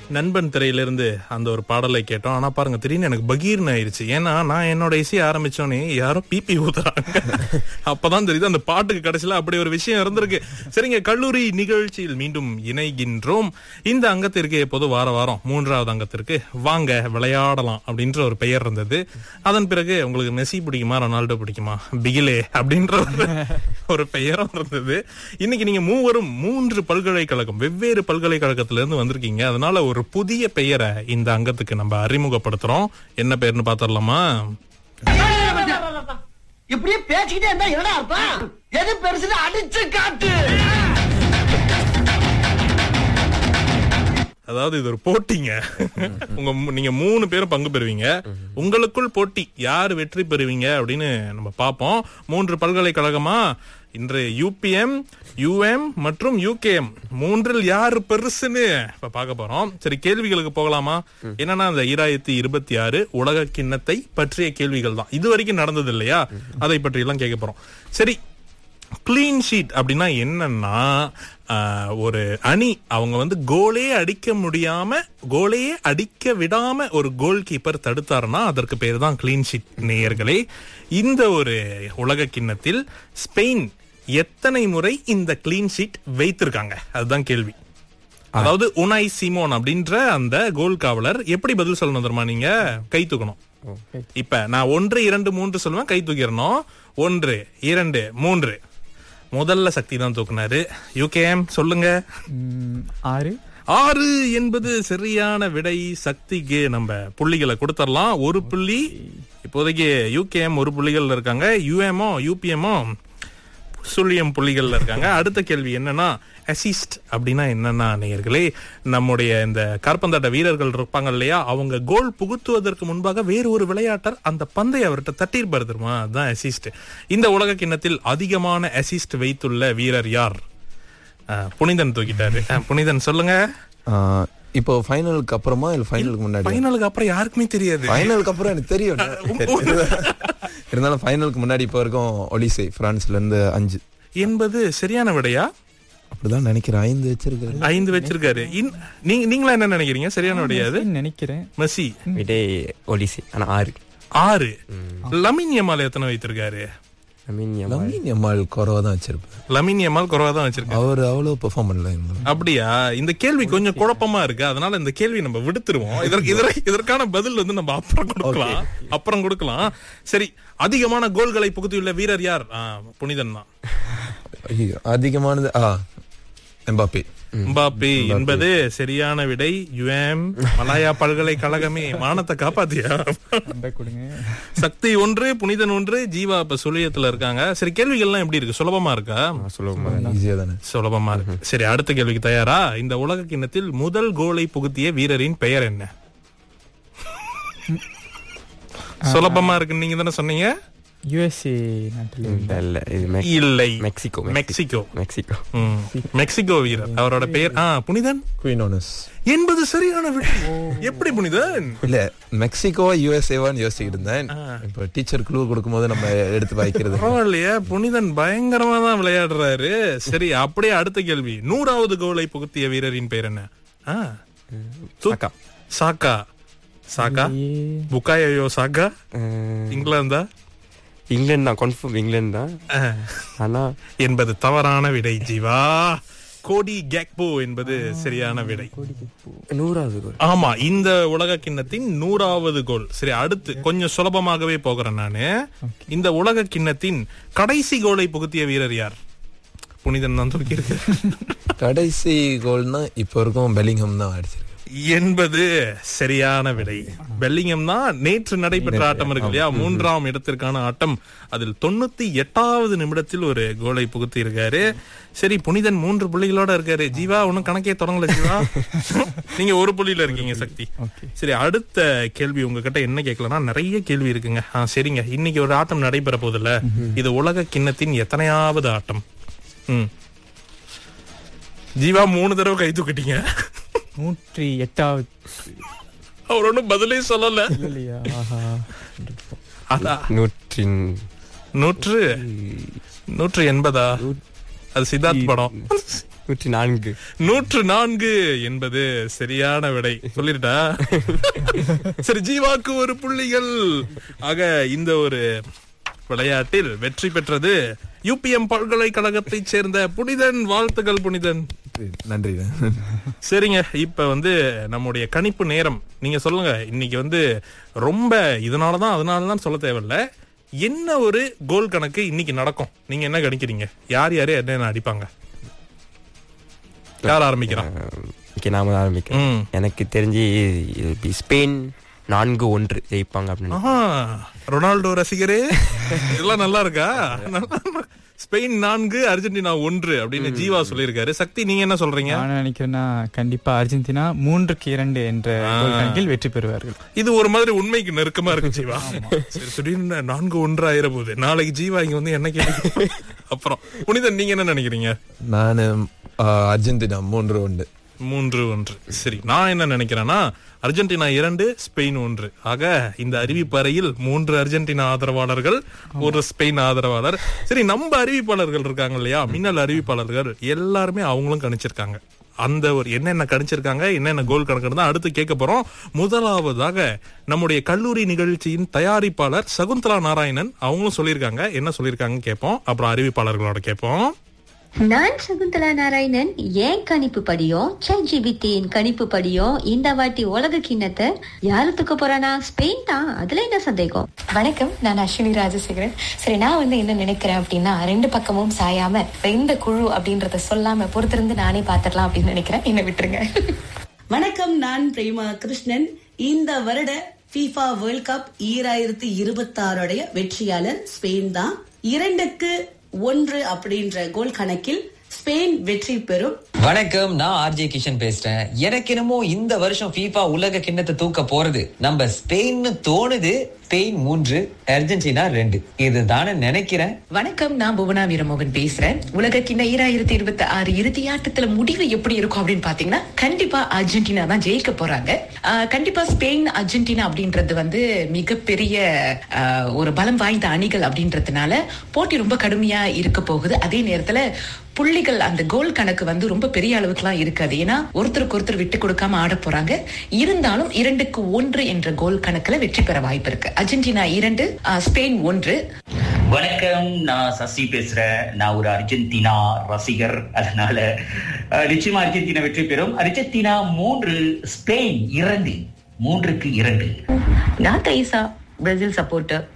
நண்பன் திரையிலிருந்து அந்த ஒரு பாடலை கேட்டோம் ஆனா பாருங்க திடீர்னு எனக்கு பகீர்னு ஆயிருச்சு ஏன்னா நான் என்னோட இசையை ஆரம்பிச்சோன்னே யாரோ பிபி ஊத்துறாங்க அப்பதான் தெரியுது அந்த பாட்டுக்கு கடைசியில அப்படி ஒரு விஷயம் இருந்திருக்கு சரிங்க கல்லூரி நிகழ்ச்சியில் மீண்டும் இணைகின்றோம் இந்த அங்கத்திற்கு பொது வார வாரம் மூன்றாவது அங்கத்திற்கு வாங்க விளையாடலாம் அப்படின்ற ஒரு பெயர் இருந்தது அதன் பிறகு உங்களுக்கு மெஸ்ஸி பிடிக்குமா ரொனால்டோ பிடிக்குமா பிகிலே அப்படின்ற ஒரு- ஒரு பெயரும் இருந்தது இன்னைக்கு நீங்க மூவரும் மூன்று பல்கலைக்கழகம் வெவ்வேறு பல்கலைக்கழகத்திலிருந்து வந்திருக்கீங்க அதனால ஒரு புதிய பெயரை இந்த அங்கத்துக்கு நம்ம அறிமுகப்படுத்துறோம் என்ன பெயர்னு பாத்திரலாமா இப்படியே பேசிக்கிட்டே இருந்தா என்னடா அர்த்தம் எது பெருசுன்னு அடிச்சு காட்டு அதாவது இது ஒரு போட்டிங்க உங்க மூ- நீங்க மூணு பேரும் பங்கு பெறுவீங்க உங்களுக்குள் போட்டி யார் வெற்றி பெறுவீங்க அப்படின்னு நம்ம பார்ப்போம் மூன்று பல்கலைக்கழகமா இன்று யூபிஎம் யூஎம் மற்றும் யூகேஎம் மூன்றில் யார் பெருசுன்னு இப்ப பார்க்க போறோம் சரி கேள்விகளுக்கு போகலாமா என்னன்னா அந்த ஈராயிரத்தி இருபத்தி ஆறு உலக கிண்ணத்தை பற்றிய கேள்விகள் தான் இது வரைக்கும் நடந்தது இல்லையா அதை பற்றி எல்லாம் கேட்க போறோம் சரி கிளீன் ஷீட் அப்படின்னா என்னன்னா ஆஹ், ஒரு அணி அவங்க வந்து கோலே அடிக்க முடியாம கோலையே அடிக்க விடாம ஒரு கோல் கீப்பர் தடுத்தாருன்னா அதற்கு பேர் தான் கிளீன் ஷீட் நேயர்களே இந்த ஒரு உலக கிண்ணத்தில் ஸ்பெயின் எத்தனை முறை இந்த கிளீன் ஷீட் வைத்திருக்காங்க அதுதான் கேள்வி அதாவது உனாய் சீமோன் அப்படின்ற அந்த கோல் காவலர் எப்படி பதில் சொல்லணும் தெரியுமா நீங்க கை தூக்கணும் இப்ப நான் ஒன்று இரண்டு மூன்று சொல்லுவேன் கை தூக்கிடணும் ஒன்று இரண்டு மூன்று முதல்ல சக்தி தான் தூக்குனாரு யூகேஎம் சொல்லுங்க ம், ஆறு ஆறு என்பது சரியான விடை சக்திக்கு நம்ம புள்ளிகளை கொடுத்துடலாம் ஒரு புள்ளி இப்போதைக்கு யூகேஎம் ஒரு புள்ளிகள் இருக்காங்க யூஎம்ஓ யூபிஎம்ஓ சுழியம் புள்ளிகள்ல இருக்காங்க அடுத்த கேள்வி என்னன்னா அசிஸ்ட் அப்படின்னா என்னன்னா நேயர்களே நம்முடைய இந்த காற்பந்தாட்ட வீரர்கள் இருப்பாங்க இல்லையா அவங்க கோல் புகுத்துவதற்கு முன்பாக வேறு ஒரு விளையாட்டர் அந்த பந்தை அவர்கிட்ட தட்டியிருப்பாரு தெரியுமா அதுதான் அசிஸ்ட் இந்த உலக கிண்ணத்தில் அதிகமான அசிஸ்ட் வைத்துள்ள வீரர் யார் அஹ், புனிதன் தூக்கிட்டாரு அஹ், புனிதன் சொல்லுங்க ஆஹ் இப்போ ஃபைனலுக்கு அப்புறமா இல்ல ஃபைனலுக்கு முன்னாடி ஃபைனலுக்கு அப்புறம் யாருக்குமே தெரியாது ஃபைனலுக்கு அப்புறம் எனக்கு தெரியும் இருந்தாலும் ஃபைனலுக்கு முன்னாடி இப்போ வரைக்கும் ஒலிசே பிரான்ஸ்ல இருந்து அஞ்சு என்பது சரியான விடையா அப்படிதான் நினைக்கிறேன் ஐந்து வச்சிருக்காரு ஐந்து வச்சிருக்காரு இன்- நீங்க நீங்களா என்ன நினைக்கிறீங்க சரியான விடையா அது நினைக்கிறேன் மெஸ்ஸி விடை ஒலிசி ஆனா ஆறு ஆறு லமின் யமால் எத்தனை வைத்திருக்காரு ஐ மீன் லம்மின் எம்மாள் குறவா தான் வச்சிருப்பாரு லமின் யமால் குறைவா தான் வச்சிருக்காரு அவர் அவ்வளவு பெர்ஃபார்ம் பண்ணல இந்த அப்படியா இந்த கேள்வி கொஞ்சம் குழப்பமா இருக்கு அதனால இந்த கேள்வி நம்ம விடுத்துருவோம் இதற்கு இதற்கு- இதற்கான பதில் வந்து நம்ம அப்புறம் கொடுக்கலாம் அப்புறம் கொடுக்கலாம் சரி அதிகமான கோல்களை புகுத்தியுள்ள வீரர் யார் ஆ, புனிதன் தான் ஐயோ, அதிகமானது ஆ எம்பாப்பே எம்பாப்பே என்பது சரியான விடை யுஎம் மலாயா பல்கலைக்கழகமே மானத்தை காப்பாத்தியா அந்த கொடுங்க சக்தி ஒன்று புனிதன் ஒன்று ஜீவா இப்ப சுழியத்துல இருக்காங்க சரி கேள்விகள்லாம் எப்படி இருக்கு சுலபமா இருக்கா சொல்லுவோம் ஈஸியா தானே சுலபமா இருக்கு சரி அடுத்த கேள்விக்கு தயாரா இந்த உலக கிண்ணத்தில் முதல் கோலை புகுத்திய வீரரின் பெயர் என்ன சுலபமா இருக்கு நீங்க தானே சொன்னீங்க யுஎஸ்ஏ நாட்டில் இல்ல இல்ல இது மெக்- இல்லை மெக்சிகோ மெக்சிகோ மெக்சிகோ ம். மெக்சிகோ வீரர் அவரோட பெயர் ஆ புனிதன் குயினோனஸ் என்பது சரியான விடை எப்படி புனிதன் இல்ல மெக்சிகோவா யூஎஸ்ஏவான்னு யோசிச்சுக்கிட்டு இருந்தேன் இப்போ டீச்சர் குழு கொடுக்கும்போது நம்ம எடுத்து வாய்க்கிறது பரவாயில்லையே புனிதன் பயங்கரமா தான் விளையாடுறாரு சரி அப்படியே அடுத்த கேள்வி நூறாவது கோலை புகுத்திய வீரரின் பெயர் என்ன ஆ. து- சாக்கா. சாக்கா சாக்கா புக்காயோ சாக்கா இங்கிலாந்தா இங்கிலாந்து தான் கன்ஃபார்ம் இங்கிலாந்து தான் ஆ. ஆனா என்பது தவறான விடை ஜீவா கோடி கேக்போ என்பது சரியான விடை நூறாவது கோல் ஆமா இந்த உலக கிண்ணத்தின் நூறாவது கோல் சரி அடுத்து கொஞ்சம் சுலபமாகவே போகிறேன் நானு இந்த உலக கிண்ணத்தின் கடைசி கோலை புகுத்திய வீரர் யார் புனிதன் தான் தூக்கி இருக்கு கடைசி கோல்னா இப்போ வரைக்கும் பெலிங்ஹம் தான் அடிச்சிருக்கு என்பது சரியான விடை பெல்லிங்கம் தான் நேற்று நடைபெற்ற ஆட்டம் இருக்கு இல்லையா மூன்றாம் இடத்திற்கான ஆட்டம் அதில் தொண்ணூத்தி எட்டாவது நிமிடத்தில் ஒரு கோலை புகுத்தி இருக்காரு சரி புனிதன் மூன்று புள்ளிகளோட இருக்காரு ஜீவா ஒன்னும் கணக்கே தொடங்கல ஜீவா நீங்க ஒரு புள்ளியில இருக்கீங்க சக்தி சரி அடுத்த கேள்வி உங்ககிட்ட என்ன கேட்கலன்னா நிறைய கேள்வி இருக்குங்க ஆ, சரிங்க இன்னைக்கு ஒரு ஆட்டம் நடைபெற போகுதுல்ல இது உலக கிண்ணத்தின் எத்தனையாவது ஆட்டம் ம் ஜீவா மூணு தடவை கை தூக்கிட்டீங்க நூற்றி எட்டாவது அவர் ஒன்றும் பதிலே சொல்லல இல்லையா ஆஹா அதான் நூற்றின் நூற்று நூற்று எண்பதா அது சித்தார்த் படம் நூற்றி நான்கு நூற்று நான்கு என்பது சரியான விடை சொல்லிருட்டா சரி ஜீவாக்கு ஒரு புள்ளிகள் ஆக இந்த ஒரு விளையாட்டில் வெற்றி பெற்றது யூபிஎம் பல்கலைக்கழகத்தைச் சேர்ந்த புனிதன் வாழ்த்துக்கள் புனிதன் நன்றி சரிங்க இப்ப வந்து நம்முடைய கணிப்பு நேரம் நீங்க சொல்லுங்க இன்னைக்கு வந்து ரொம்ப இதனாலதான் அதனாலதான் சொல்ல தேவையில்ல என்ன ஒரு கோல் கணக்கு இன்னைக்கு நடக்கும் நீங்க என்ன கணிக்கிறீங்க யார் யாரு என்னென்ன அடிப்பாங்க யார் ஆரம்பிக்கிறான் ஓகே நாம ஆரம்பிக்கிறேன் ம். எனக்கு தெரிஞ்சு இது be ஸ்பெயின் நான்கு ஒன்று ஜெயிப்பாங்க அப்படின்னு ஆஹா ரொனால்டோ ரசிகரே இதெல்லாம் நல்லா இருக்கா நல்லா இருக்கு. ஸ்பெயின் நான்கு அர்ஜென்டினா ஒன்று அப்படின்னு ஜீவா சொல்லியிருக்காரு சக்தி நீங்க என்ன சொல்றீங்க நான் நினைக்கிறேன்னா கண்டிப்பா அர்ஜென்டினா மூன்றுக்கு இரண்டு என்ற கோல் கணக்கில் வெற்றி பெறுவார்கள் இது ஒரு மாதிரி உண்மைக்கு நெருக்கமா இருக்கு ஜீவா சரி திடீர்னு நான்கு ஒன்று ஆயிர போகுது நாளைக்கு ஜீவா இங்க வந்து என்ன கேள்வி அப்புறம் புனிதன் நீங்க என்ன நினைக்கிறீங்க நான் அர்ஜென்டினா மூன்று உண்டு மூன்று ஒன்று சரி நான் என்ன நினைக்கிறேன்னா அர்ஜென்டினா இரண்டு ஸ்பெயின் ஒன்று ஆக இந்த அறிவிப்பறையில் மூன்று அர்ஜென்டினா ஆதரவாளர்கள் ஒரு ஸ்பெயின் ஆதரவாளர் சரி நம்ம அறிவிப்பாளர்கள் இருக்காங்க இல்லையா மின்னல் அறிவிப்பாளர்கள் எல்லாருமே அவங்களும் கணிச்சிருக்காங்க அந்த ஒரு என்னென்ன கணிச்சிருக்காங்க என்னென்ன கோல் கணக்குன்னு தான் அடுத்து கேட்க போறோம் முதலாவதாக நம்முடைய கல்லூரி நிகழ்ச்சியின் தயாரிப்பாளர் சகுந்தலா நாராயணன் அவங்களும் சொல்லியிருக்காங்க என்ன சொல்லியிருக்காங்க கேட்போம் அப்புறம் அறிவிப்பாளர்களோட கேட்போம் நான் சகுந்தலா நாராயணன் ஏன் கணிப்பு படியும் சேட் ஜிபிடியின் கணிப்பு படியும் இந்த வாட்டி உலக கிண்ணத்தை யாரு தூக்க போறானா ஸ்பெயின் தான் அதுல என்ன சந்தேகம் வணக்கம் நான் அஸ்வினி ராஜசேகரன் சரி நான் வந்து என்ன நினைக்கிறேன் அப்படின்னா ரெண்டு பக்கமும் சாயாம இந்த குழு அப்படின்றத சொல்லாம பொறுத்திருந்து நானே பாத்துடலாம் அப்படின்னு நினைக்கிறேன் என்ன விட்டுருங்க வணக்கம் நான் பிரேமா கிருஷ்ணன் இந்த வருட FIFA வேர்ல்ட் கப் ஈராயிரத்தி இருபத்தி ஆறுடைய வெற்றியாளர் ஸ்பெயின் தான் இரண்டுக்கு ஒன்று அப்படின்ற கோல் கணக்கில் ஸ்பெயின் வெற்றி பெறும் வணக்கம் நான் ஆர்ஜே கிஷன் பேசுறேன் எனக்கு என்னமோ இந்த வருஷம் FIFA உலக கிண்ணத்தை தூக்க போறது நம்ம ஸ்பெயின்னு தோணுது ஸ்பெயின் மூன்று அர்ஜென்டினா ரெண்டு இதுதானே நினைக்கிறேன் வணக்கம் நான் புவனா வீரமோகன் பேசுறேன் உலக கிண்ண ஈராயிரத்தி இருபத்தி ஆறு இறுதி ஆட்டத்துல முடிவு எப்படி இருக்கும் அப்படின்னு பாத்தீங்கன்னா கண்டிப்பா அர்ஜென்டினா தான் ஜெயிக்க போறாங்க ஆஹ் கண்டிப்பா ஸ்பெயின் அர்ஜென்டினா அப்படின்றது வந்து மிகப்பெரிய ஆஹ், ஒரு பலம் வாய்ந்த அணிகள் அப்படின்றதுனால போட்டி ரொம்ப கடுமையா இருக்க போகுது அதே நேரத்துல புள்ளிகள் அந்த கோல் கணக்கு வந்து ரொம்ப பெரிய அளவுக்குலாம் இருக்காது ஏன்னா ஒருத்தருக்கு ஒருத்தர் விட்டு கொடுக்காம ஆட போறாங்க இருந்தாலும் இரண்டுக்கு ஒன்று என்ற கோல் கணக்குல வெற்றி பெற வாய்ப்பு இருக்கு அர்ஜென்டினா இரண்டு ஆஹ், ஸ்பெயின் ஒன்று வணக்கம் நான் சசி பேசுறேன் நான் ஒரு அர்ஜென்டினா ரசிகர் அதனால அஹ், நிச்சயமா அர்ஜென்டினா வெற்றி பெறும் அர்ஜென்டினா மூன்று ஸ்பெயின் இரண்டு மூன்றுக்கு இரண்டு நான் தைசா பிரேசில் சப்போர்ட்டர்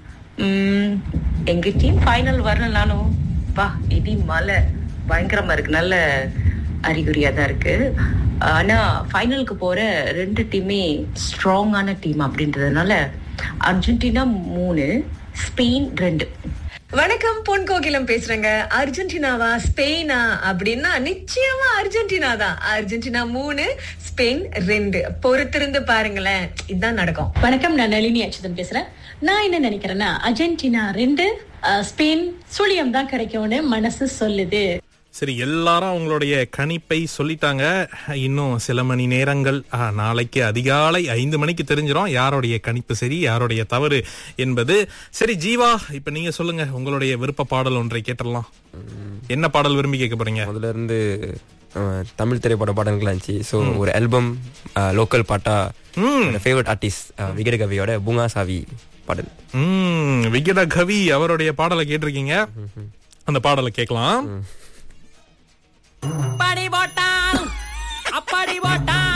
எங்க டீம் ஃபைனல் வரலனாலும் வா இடி மழை பயங்கரமா இருக்கு நல்ல அறிகுறியா தான் இருக்கு ஆனா ஃபைனலுக்கு போற ரெண்டு டீமே ஸ்ட்ராங்கான டீம் அப்படின்றதுனால அர்ஜென்டினா மூணு ஸ்பெயின் ரெண்டு வணக்கம் பொன் கோகிலம் பேசுறேங்க அர்ஜென்டினாவா ஸ்பெயினா அப்படின்னா நிச்சயமா அர்ஜென்டினா தான் அர்ஜென்டினா மூணு ஸ்பெயின் ரெண்டு பொறுத்திருந்து பாருங்களேன் இதுதான் நடக்கும் வணக்கம் நான் நளினி அச்சுதன் பேசுறேன் நான் என்ன நினைக்கிறேன்னா அர்ஜென்டினா ரெண்டு அஹ், ஸ்பெயின் சுழியம் தான் கிடைக்கும்னு மனசு சொல்லுது சரி எல்லாரும் அவங்களுடைய கணிப்பை சொல்லிட்டாங்க இன்னும் சில மணி நேரங்கள் ஆ, நாளைக்கு அதிகாலை ஐந்து மணிக்கு தெரிஞ்சிரும் யாருடைய கணிப்பு சரி யாருடைய தவறு என்பது சரி ஜீவா இப்ப நீங்க சொல்லுங்க உங்களுடைய விருப்ப பாடல் ஒன்றை கேட்டுடலாம் என்ன பாடல் விரும்பி கேட்க போறீங்க முதல்ல இருந்து அஹ், தமிழ் திரைப்பட பாடல்கள் இருந்துச்சு ஸோ ஒரு ஆல்பம் லோக்கல் பாட்டா ஃபேவரட் ஆர்டிஸ்ட் விகட கவியோட பூங்கா சாவி பாடல் ம் விகட கவி அவருடைய பாடலை கேட்டிருக்கீங்க அந்த பாடலை கேட்கலாம் அப்படி போட்டால் அப்படி போட்டால்